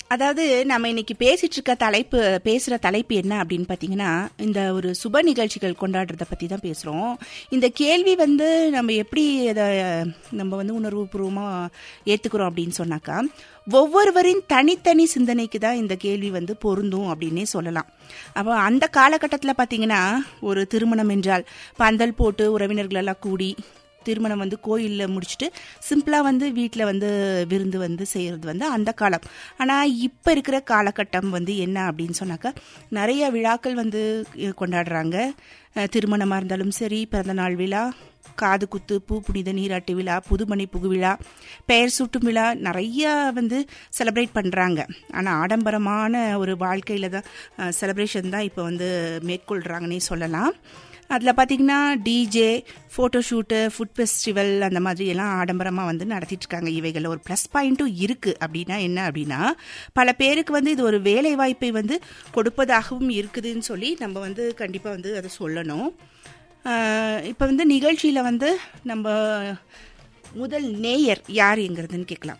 அதாவது நம்ம இன்னைக்கு பேசிட்டு இருக்க தலைப்பு பேசுற தலைப்பு என்ன அப்படின்னு பாத்தீங்கன்னா இந்த ஒரு சுப நிகழ்ச்சிகள் கொண்டாடுறத பத்தி தான் பேசுறோம் இந்த கேள்வி வந்து நம்ம எப்படி அதை நம்ம வந்து உணர்வுபூர்வமா ஏத்துக்கிறோம் அப்படின்னு சொன்னாக்கா ஒவ்வொருவரின் தனித்தனி சிந்தனைக்கு தான் இந்த கேள்வி வந்து பொருந்தும் அப்படின்னே சொல்லலாம் அப்போ அந்த காலகட்டத்தில் பார்த்தீங்கன்னா ஒரு திருமணம் என்றால் பந்தல் போட்டு உறவினர்கள் எல்லாம் கூடி திருமணம் வந்து கோயிலில் முடிச்சுட்டு சிம்பிளாக வந்து வீட்டில் வந்து விருந்து வந்து செய்கிறது வந்து அந்த காலம் ஆனால் இப்போ இருக்கிற காலகட்டம் வந்து என்ன அப்படின்னு சொன்னாக்கா நிறைய விழாக்கள் வந்து கொண்டாடுறாங்க அஹ் திருமணமாக இருந்தாலும் சரி பிறந்தநாள் விழா காது குத்து பூ புனித நீராட்டு விழா புதுமணி புகு விழா பெயர் சூட்டும் விழா நிறைய வந்து செலிப்ரேட் பண்ணுறாங்க ஆனால் ஆடம்பரமான ஒரு வாழ்க்கையில் தான் செலிப்ரேஷன் தான் இப்போ வந்து மேற்கொள்கிறாங்கன்னே சொல்லலாம் அதில் பார்த்தீங்கன்னா DJ photo shoot food festival அந்த மாதிரி எல்லாம் ஆடம்பரமாக வந்து நடத்திட்டு இருக்காங்க இவைகளில் ஒரு ப்ளஸ் பாயிண்ட்டும் இருக்குது அப்படின்னா என்ன அப்படின்னா பல பேருக்கு வந்து இது ஒரு வேலை வாய்ப்பை வந்து கொடுப்பதாகவும் இருக்குதுன்னு சொல்லி நம்ம வந்து கண்டிப்பாக வந்து அதை சொல்லணும் இப்போ வந்து நிகழ்ச்சியில் வந்து நம்ம முதல் நேயர் யார் எங்கிறதுன்னு கேட்கலாம்